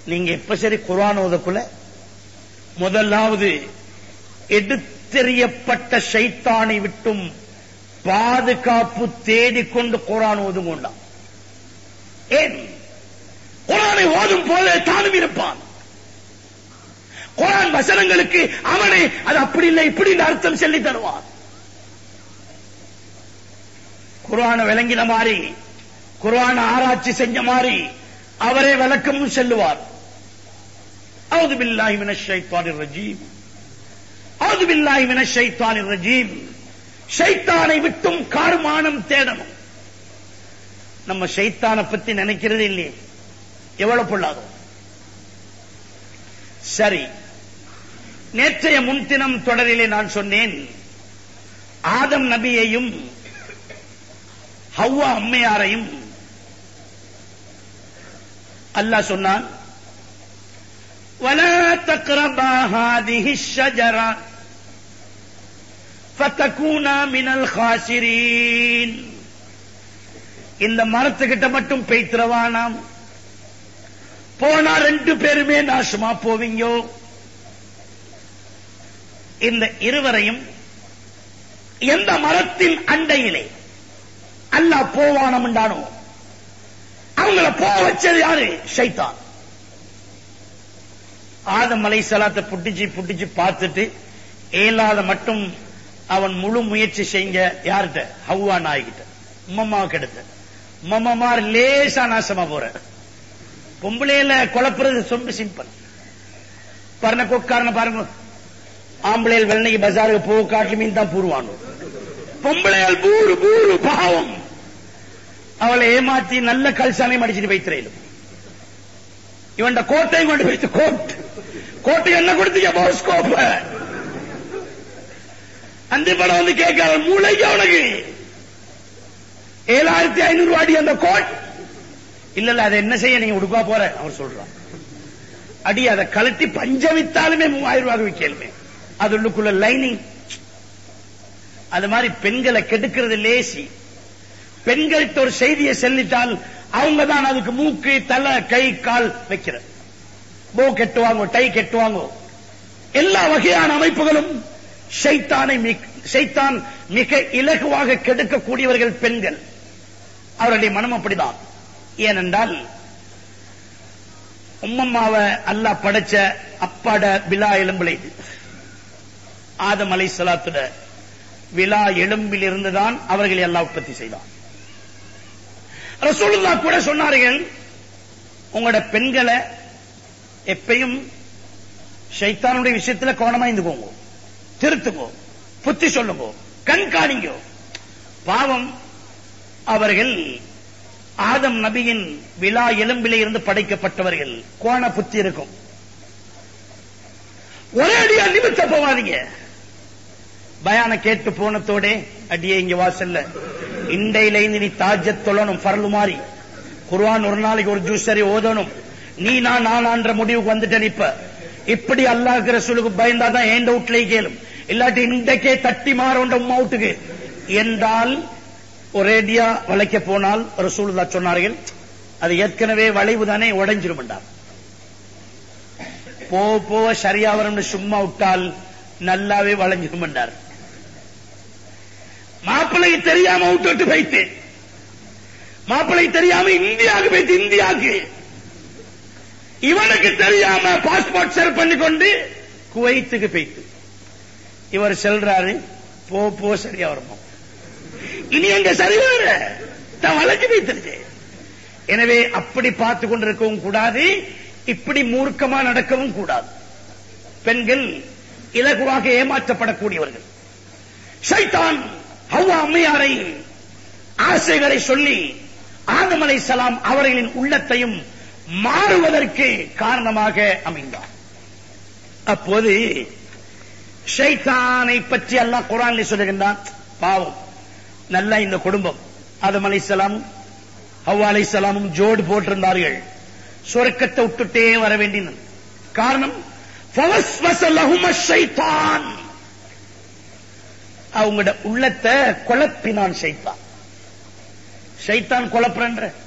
நீங்க எப்ப சரி குர்ஆன் ஓதக்குள்ள முதலாவது எடுத்தெறியப்பட்ட ஷைத்தானை விட்டும் பாதுகாப்பு தேடிக்கொண்டு குர்ஆன் ஓதும் கொண்டான் ஏன் குர்ஆனை ஓதும் போல தானும் இருப்பான் குர்ஆன் வசனங்களுக்கு அவனே அது அப்படி இல்லை இப்படி இந்த அர்த்தம் சொல்லி தருவான் குர்ஆனை விளங்கின மாதிரி குர்ஆனை ஆராய்ச்சி செஞ்ச மாதிரி அவரே விளக்கமும் செல்லுவார் அவுது பில்லாஹி மினஷ் ஷைத்தானிர் ரஜீம் அவுது பில்லாஹி மினஷ் ஷைத்தானிர் ரஜீம் ஷைத்தானை விட்டும் கார்மானம் தேடணும் நம்ம ஷைத்தானை பத்தி நினைக்கிறது இல்லையே எவ்வளவு பொல்லாதோ சரி நேற்றைய முன்தினம் தொடரிலே நான் சொன்னேன் ஆதம் நபியையும் ஹவ்வா அம்மையாரையும் அல்லாஹ் சொன்னான் ولا تقربا هذه الشجرة فتكونا من الخاسرين இந்த மரத்துக்கிட்ட மட்டும் பெய்த்திரவானாம் போனா ரெண்டு பேருமே நாசமா போவீங்கோ இந்த இருவரையும் எந்த மரத்தின் அண்டையிலே அல்லாஹ் போவானம் உண்டானோ அவங்கள போக வச்சது யாரு ஷைத்தான் ஆதம் அலை சலாத்தை புட்டிச்சு புட்டிச்சு பார்த்துட்டு ஏலாத மட்டும் அவன் முழு முயற்சி செஞ்ச யார்கிட்ட ஹவ்வா நாய்கிட்ட உம்மம்மா கிட்ட உம்மம்மார் லேசா நாசமா போற பொம்பளையில குழப்புறது ரொம்ப சிம்பிள் பரண கொக்காரன பாருங்க ஆம்பளையில் வெள்ளனைக்கு பஜாருக்கு போக காட்டு மீன் தான் பூருவானு பொம்பளையால் பூரு பூரு பாவம் அவளை ஏமாத்தி நல்ல கல்சாலையும் அடிச்சுட்டு வைத்திரையிலும் இவன் கோட்டையும் கொண்டு வைத்து கோட் கோட்டை என்ன கொடுத்தீங்க போஸ்கோப்ப அந்த படம் வந்து கேட்காத மூளைக்கு அவனுக்கு ஏழாயிரத்தி ஐநூறு அடி அந்த கோட் இல்ல இல்ல அதை என்ன செய்ய நீங்க உடுப்பா போற அவர் சொல்றான் அடி அதை கழட்டி பஞ்சம் வித்தாலுமே மூவாயிரம் ரூபாய் விற்கலுமே அது உள்ளுக்குள்ள லைனிங் அது மாதிரி பெண்களை கெடுக்கிறது லேசி பெண்கள்கிட்ட ஒரு செய்தியை செல்லிட்டால் அவங்க தான் அதுக்கு மூக்கு தலை கை கால் வைக்கிற போ கெட்டுவாங்க டை கெட்டுவாங்க எல்லா வகையான அமைப்புகளும் ஷைத்தானை மிக்- ஷைத்தான் மிக இலகுவாக கெடுக்கக்கூடியவர்கள் பெண்கள் அவருடைய மனம் அப்படிதான் ஏனென்றால் உம்மம்மாவை அல்லாஹ் படைச்ச அப்பாட விழா எலும்பிலை ஆதம் அலை சலாத்துட விழா எலும்பில் இருந்துதான் அவர்களை எல்லாம் உற்பத்தி செய்தான் ரசூலுல்லா கூட சொன்னார்கள் உங்களோட பெண்களை எப்பயும் ஷைத்தானுடைய விஷயத்துல கவனமா இருந்துக்கோங்க திருத்துங்கோ புத்தி சொல்லுங்க கண்காணிங்க பாவம் அவர்கள் ஆதம் நபியின் விழா எலும்பிலே இருந்து படைக்கப்பட்டவர்கள் கோண புத்தி இருக்கும் ஒரே அடியா நிமித்த போவாதீங்க பயான கேட்டு போனத்தோட அடியே இங்க வாசல்ல இண்டையில இருந்து நீ தாஜத் தொழணும் பரலு மாறி குர்ஆன் ஒரு நாளைக்கு ஒரு ஜூஸ் சரி ஓதணும் நீ நான் நானான்ற முடிவுக்கு வந்துட்டேன் இப்ப இப்படி அல்லாஹ் ரசூலுக்கு பயந்தாதான் ஏண்ட வீட்லயே கேளும் இல்லாட்டி இன்றைக்கே தட்டி மாறோண்ட உம்மா வீட்டுக்கு என்றால் ஒரேடியா வளைக்க போனால் ரசூலுல்லா சொன்னார்கள் அது ஏற்கனவே வளைவு தானே உடைஞ்சிரும் என்றார் போ போவ சரியா வரும்னு சும்மா விட்டால் நல்லாவே வளைஞ்சிரும் என்றார் மாப்பிள்ளைக்கு தெரியாம விட்டு விட்டு வைத்து மாப்பிள்ளை தெரியாம இந்தியாவுக்கு போயிட்டு இந்தியாவுக்கு இவனுக்கு தெரியாம பாஸ்போர்ட் செல் பண்ணி கொண்டு குவைத்துக்கு போயிட்டு இவர் செல்றாரு போ போ சரியா வருமா இனி எங்க சரி வர தான் வளைஞ்சு வைத்திருக்கு எனவே அப்படி பார்த்து கொண்டிருக்கவும் கூடாது இப்படி மூர்க்கமா நடக்கவும் கூடாது பெண்கள் இலகுவாக ஏமாற்றப்படக்கூடியவர்கள் ஷைத்தான் ஹவ்வா அம்மையாரை ஆசைகளை சொல்லி ஆதம் அலைஹிஸ்ஸலாம் அவர்களின் உள்ளத்தையும் மாறுவதற்கு காரணமாக அமைந்தார் அப்போது ஷைத்தானை பற்றி அல்லாஹ் குரான்ல சொல்லுகின்றான் பாவம் நல்லா இந்த குடும்பம் ஆதம் அலைஹிஸ்ஸலாம் ஹவ்வா அலைஹிஸ்ஸலாமும் ஜோடு போட்டிருந்தார்கள் சொர்க்கத்தை விட்டுட்டே வர வேண்டினது காரணம் ஃபவஸ்வஸ லஹும ஷைத்தான் அவங்களோட உள்ளத்தை குழப்பினான் ஷைத்தான் ஷைத்தான் குழப்புறன்ற